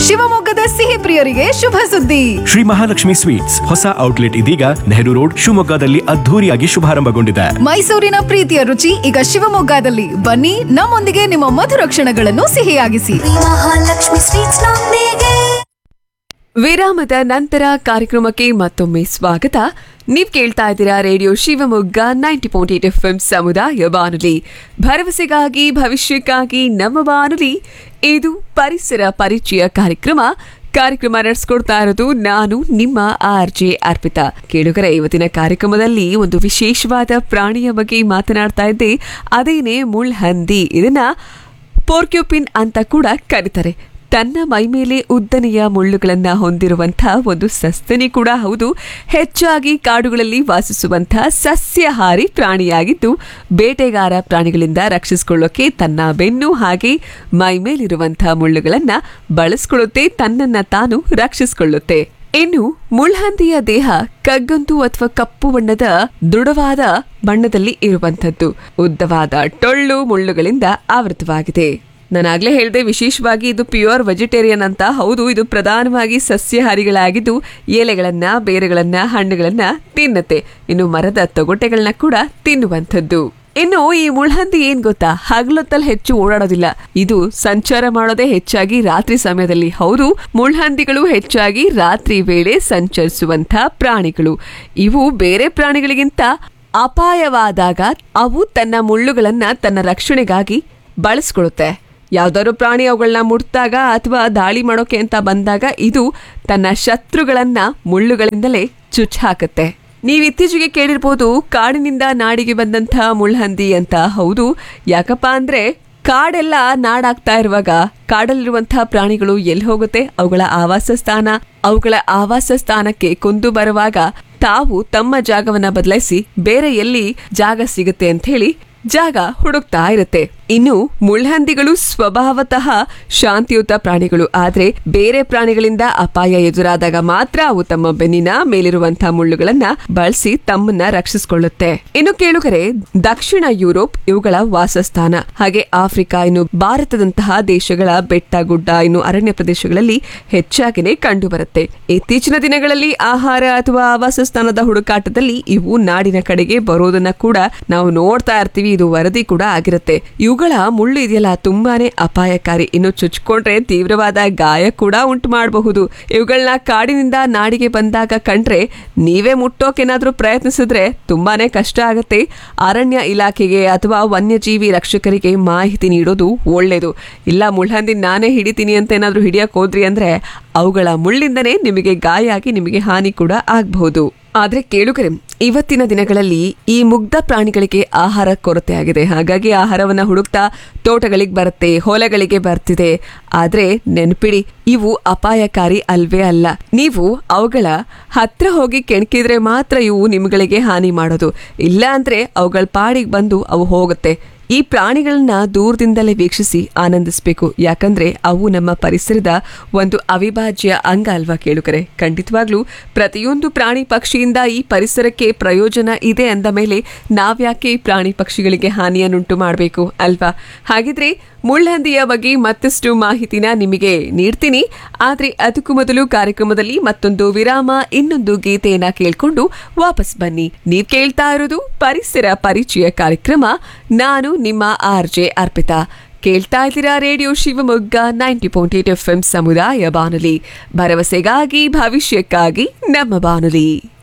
ಶಿವಮೊಗ್ಗದ ಸಿಹಿ ಪ್ರಿಯರಿಗೆ ಶುಭ ಸುದ್ದಿ ಶ್ರೀ ಮಹಾಲಕ್ಷ್ಮಿ ಸ್ವೀಟ್ಸ್ ಹೊಸ ಔಟ್ಲೆಟ್ ಇದೀಗ ನೆಹರು ರೋಡ್ ಶಿವಮೊಗ್ಗದಲ್ಲಿ ಅದ್ಧೂರಿಯಾಗಿ ಶುಭಾರಂಭಗೊಂಡಿದೆ ಮೈಸೂರಿನ ಪ್ರೀತಿಯ ರುಚಿ ಈಗ ಶಿವಮೊಗ್ಗದಲ್ಲಿ ಬನ್ನಿ ನಮ್ಮೊಂದಿಗೆ ನಿಮ್ಮ ಮಧುರ ಕ್ಷಣಗಳನ್ನು ಸಿಹಿಯಾಗಿಸಿ ಮಹಾಲಕ್ಷ್ಮಿ ಸ್ವೀಟ್ಸ್ ನೊಂದಿಗೆ ವಿರಾಮದ ನಂತರ ಕಾರ್ಯಕ್ರಮಕ್ಕೆ ಮತ್ತೊಮ್ಮೆ ಸ್ವಾಗತ ನೀವ್ ಕೇಳ್ತಾ ಇದ್ದೀರಾ radio Shivamogga ninety point eight F M ಸಮುದಾಯ ಬಾನುಲಿ ಭರವಸೆಗಾಗಿ ಭವಿಷ್ಯಕ್ಕಾಗಿ ನಮ್ಮ ಬಾನುಲಿ ಇದು ಪರಿಸರ ಪರಿಚಯ ಕಾರ್ಯಕ್ರಮ ಕಾರ್ಯಕ್ರಮ ನಡೆಸ್ಕೊಡ್ತಾ ಇರೋದು ನಾನು ನಿಮ್ಮ ಆರ್ ಜೆ ಅರ್ಪಿತಾ ಕೇಳುಗರ ಇವತ್ತಿನ ಕಾರ್ಯಕ್ರಮದಲ್ಲಿ ಒಂದು ವಿಶೇಷವಾದ ಪ್ರಾಣಿಯ ಬಗ್ಗೆ ಮಾತನಾಡ್ತಾ ಇದ್ದೆ ಅದೇನೆ ಮುಳ್ಹಂದಿ ಇದನ್ನ ಪೋರ್ಕ್ಯೂಪಿನ್ ಅಂತ ಕೂಡ ಕರೀತಾರೆ ತನ್ನ ಮೈಮೇಲೆ ಉದ್ದನೆಯ ಮುಳ್ಳುಗಳನ್ನ ಹೊಂದಿರುವಂತಹ ಒಂದು ಸಸ್ತನಿ ಕೂಡ ಹೌದು ಹೆಚ್ಚಾಗಿ ಕಾಡುಗಳಲ್ಲಿ ವಾಸಿಸುವಂತಹ ಸಸ್ಯಾಹಾರಿ ಪ್ರಾಣಿಯಾಗಿದ್ದು ಬೇಟೆಗಾರ ಪ್ರಾಣಿಗಳಿಂದ ರಕ್ಷಿಸಿಕೊಳ್ಳೋಕೆ ತನ್ನ ಬೆನ್ನು ಹಾಗೆ ಮೈಮೇಲಿರುವಂತಹ ಮುಳ್ಳುಗಳನ್ನ ಬಳಸ್ಕೊಳ್ಳುತ್ತೆ ತನ್ನನ್ನ ತಾನು ರಕ್ಷಿಸಿಕೊಳ್ಳುತ್ತೆ ಇನ್ನು ಮುಳ್ಹಂದಿಯ ದೇಹ ಕಗ್ಗಂತು ಅಥವಾ ಕಪ್ಪು ಬಣ್ಣದ ದೃಢವಾದ ಬಣ್ಣದಲ್ಲಿ ಇರುವಂಥದ್ದು ಉದ್ದವಾದ ಟೊಳ್ಳು ಮುಳ್ಳುಗಳಿಂದ ಆವೃತವಾಗಿದೆ ನಾನಾಗ್ಲೇ ಹೇಳಿದೆ ವಿಶೇಷವಾಗಿ ಇದು ಪ್ಯೂರ್ ವೆಜಿಟೇರಿಯನ್ ಅಂತ ಹೌದು ಇದು ಪ್ರಧಾನವಾಗಿ ಸಸ್ಯಾಹಾರಿಗಳಾಗಿದ್ದು ಎಲೆಗಳನ್ನ ಬೇರುಗಳನ್ನ ಹಣ್ಣುಗಳನ್ನ ತಿನ್ನುತ್ತೆ ಇನ್ನು ಮರದ ತೊಗಟೆಗಳನ್ನ ಕೂಡ ತಿನ್ನುವಂಥದ್ದು ಇನ್ನು ಈ ಮುಳ್ಹಂದಿ ಏನ್ ಗೊತ್ತಾ ಹಗಲೊತ್ತಲ್ಲಿ ಹೆಚ್ಚು ಓಡಾಡೋದಿಲ್ಲ ಇದು ಸಂಚಾರ ಮಾಡೋದೇ ಹೆಚ್ಚಾಗಿ ರಾತ್ರಿ ಸಮಯದಲ್ಲಿ ಹೌದು ಮುಳ್ಹಂದಿಗಳು ಹೆಚ್ಚಾಗಿ ರಾತ್ರಿ ವೇಳೆ ಸಂಚರಿಸುವಂತ ಪ್ರಾಣಿಗಳು ಇವು ಬೇರೆ ಪ್ರಾಣಿಗಳಿಗಿಂತ ಅಪಾಯವಾದಾಗ ಅವು ತನ್ನ ಮುಳ್ಳುಗಳನ್ನ ತನ್ನ ರಕ್ಷಣೆಗಾಗಿ ಬಳಸ್ಕೊಳ್ಳುತ್ತೆ ಯಾವ್ದಾದ್ರು ಪ್ರಾಣಿ ಅವುಗಳನ್ನ ಮುಟ್ಟಾಗ ಅಥವಾ ದಾಳಿ ಮಾಡೋಕೆ ಅಂತ ಬಂದಾಗ ಇದು ತನ್ನ ಶತ್ರುಗಳನ್ನ ಮುಳ್ಳುಗಳಿಂದಲೇ ಚುಚ್ಚ ಹಾಕುತ್ತೆ ನೀವು ಇತ್ತೀಚೆಗೆ ಕೇಳಿರ್ಬೋದು ಕಾಡಿನಿಂದ ನಾಡಿಗೆ ಬಂದಂಥ ಮುಳ್ಹಂದಿ ಅಂತ ಹೌದು ಯಾಕಪ್ಪ ಅಂದ್ರೆ ಕಾಡೆಲ್ಲ ನಾಡಾಗ್ತಾ ಇರುವಾಗ ಕಾಡಲ್ಲಿರುವಂತಹ ಪ್ರಾಣಿಗಳು ಎಲ್ಲಿ ಹೋಗುತ್ತೆ ಅವುಗಳ ಆವಾಸ ಸ್ಥಾನ ಅವುಗಳ ಆವಾಸ ಸ್ಥಾನಕ್ಕೆ ಕುಂದು ಬರುವಾಗ ತಾವು ತಮ್ಮ ಜಾಗವನ್ನ ಬದಲಾಯಿಸಿ ಬೇರೆ ಎಲ್ಲಿ ಜಾಗ ಸಿಗುತ್ತೆ ಅಂತ ಹೇಳಿ ಜಾಗ ಹುಡುಕ್ತಾ ಇರುತ್ತೆ ಇನ್ನು ಮುಳ್ಹಂದಿಗಳು ಸ್ವಭಾವತಃ ಶಾಂತಿಯುತ ಪ್ರಾಣಿಗಳು ಆದ್ರೆ ಬೇರೆ ಪ್ರಾಣಿಗಳಿಂದ ಅಪಾಯ ಎದುರಾದಾಗ ಮಾತ್ರ ಅವು ತಮ್ಮ ಬೆನ್ನಿನ ಮೇಲಿರುವಂತಹ ಮುಳ್ಳುಗಳನ್ನ ಬಳಸಿ ತಮ್ಮನ್ನ ರಕ್ಷಿಸಿಕೊಳ್ಳುತ್ತೆ ಇನ್ನು ಕೇಳುಗರೆ ದಕ್ಷಿಣ ಯುರೋಪ್ ಇವುಗಳ ವಾಸಸ್ಥಾನ ಹಾಗೆ ಆಫ್ರಿಕಾ ಇನ್ನು ಭಾರತದಂತಹ ದೇಶಗಳ ಬೆಟ್ಟ ಗುಡ್ಡ ಇನ್ನು ಅರಣ್ಯ ಪ್ರದೇಶಗಳಲ್ಲಿ ಹೆಚ್ಚಾಗಿನೇ ಕಂಡು ಬರುತ್ತೆ ಇತ್ತೀಚಿನ ದಿನಗಳಲ್ಲಿ ಆಹಾರ ಅಥವಾ ಆವಾಸ ಸ್ಥಾನದ ಹುಡುಕಾಟದಲ್ಲಿ ಇವು ನಾಡಿನ ಕಡೆಗೆ ಬರೋದನ್ನ ಕೂಡ ನಾವು ನೋಡ್ತಾ ಇರ್ತೀವಿ ಇದು ವರದಿ ಕೂಡ ಆಗಿರುತ್ತೆ ಇವುಗಳ ಮುಳ್ಳು ಇದೆಯಲ್ಲ ತುಂಬಾನೇ ಅಪಾಯಕಾರಿ ಇನ್ನು ಚುಚ್ಕೊಂಡ್ರೆ ತೀವ್ರವಾದ ಗಾಯ ಕೂಡ ಉಂಟು ಮಾಡಬಹುದು ಇವುಗಳನ್ನ ಕಾಡಿನಿಂದ ನಾಡಿಗೆ ಬಂದಾಗ ಕಂಡ್ರೆ ನೀವೇ ಮುಟ್ಟೋಕೆನಾದ್ರೂ ಪ್ರಯತ್ನಿಸಿದ್ರೆ ತುಂಬಾನೇ ಕಷ್ಟ ಆಗುತ್ತೆ ಅರಣ್ಯ ಇಲಾಖೆಗೆ ಅಥವಾ ವನ್ಯಜೀವಿ ರಕ್ಷಕರಿಗೆ ಮಾಹಿತಿ ನೀಡೋದು ಒಳ್ಳೇದು ಇಲ್ಲ ಮುಳ್ಹಂದಿ ನಾನೇ ಹಿಡಿತೀನಿ ಅಂತ ಏನಾದ್ರೂ ಹಿಡಿಯಕ್ ಹೋದ್ರಿ ಅಂದ್ರೆ ಅವುಗಳ ಮುಳ್ಳಿಂದನೇ ನಿಮಗೆ ಗಾಯ ಆಗಿ ನಿಮಗೆ ಹಾನಿ ಕೂಡ ಆಗಬಹುದು ಆದ್ರೆ ಕೇಳುಗರೆ ಇವತ್ತಿನ ದಿನಗಳಲ್ಲಿ ಈ ಮುಗ್ಧ ಪ್ರಾಣಿಗಳಿಗೆ ಆಹಾರ ಕೊರತೆ ಆಗಿದೆ ಹಾಗಾಗಿ ಆಹಾರವನ್ನ ಹುಡುಕ್ತಾ ತೋಟಗಳಿಗೆ ಬರುತ್ತೆ ಹೊಲಗಳಿಗೆ ಬರ್ತಿದೆ ಆದ್ರೆ ನೆನಪಿಡಿ ಇವು ಅಪಾಯಕಾರಿ ಅಲ್ವೇ ಅಲ್ಲ ನೀವು ಅವುಗಳ ಹತ್ರ ಹೋಗಿ ಕೆಣಕಿದ್ರೆ ಮಾತ್ರ ಇವು ನಿಮ್ಗಳಿಗೆ ಹಾನಿ ಮಾಡೋದು ಇಲ್ಲ ಅಂದ್ರೆ ಅವುಗಳ ಪಾಡಿಗೆ ಬಂದು ಅವು ಹೋಗುತ್ತೆ ಈ ಪ್ರಾಣಿಗಳನ್ನ ದೂರದಿಂದಲೇ ವೀಕ್ಷಿಸಿ ಆನಂದಿಸಬೇಕು ಯಾಕಂದ್ರೆ ಅವು ನಮ್ಮ ಪರಿಸರದ ಒಂದು ಅವಿಭಾಜ್ಯ ಅಂಗ ಅಲ್ವಾ ಕೇಳುಕರೆ ಖಂಡಿತವಾಗ್ಲೂ ಪ್ರತಿಯೊಂದು ಪ್ರಾಣಿ ಪಕ್ಷಿಯಿಂದ ಈ ಪರಿಸರಕ್ಕೆ ಪ್ರಯೋಜನ ಇದೆ ಅಂದ ಮೇಲೆ ನಾವ್ಯಾಕೆ ಈ ಪ್ರಾಣಿ ಪಕ್ಷಿಗಳಿಗೆ ಹಾನಿಯನ್ನುಂಟು ಮಾಡಬೇಕು ಅಲ್ವಾ ಹಾಗಿದ್ರೆ ಮುಳ್ಹಂದಿಯ ಬಗ್ಗೆ ಮತ್ತಷ್ಟು ಮಾಹಿತಿನ ನಿಮಗೆ ನೀಡ್ತೀನಿ ಆದ್ರೆ ಅದಕ್ಕೂ ಮೊದಲು ಕಾರ್ಯಕ್ರಮದಲ್ಲಿ ಮತ್ತೊಂದು ವಿರಾಮ ಇನ್ನೊಂದು ಗೀತೆಯನ್ನ ಕೇಳ್ಕೊಂಡು ವಾಪಸ್ ಬನ್ನಿ ನೀವ್ ಕೇಳ್ತಾ ಇರೋದು ಪರಿಸರ ಪರಿಚಯ ಕಾರ್ಯಕ್ರಮ ನಾನು ನಿಮ್ಮ ಆರ್ ಜೆ ಅರ್ಪಿತಾ ಕೇಳ್ತಾ ಇದ್ದೀರಾ radio Shivamogga ninety point eight F M ಸಮುದಾಯ ಬಾನುಲಿ ಭರವಸೆಗಾಗಿ ಭವಿಷ್ಯಕ್ಕಾಗಿ ನಮ್ಮ ಬಾನುಲಿ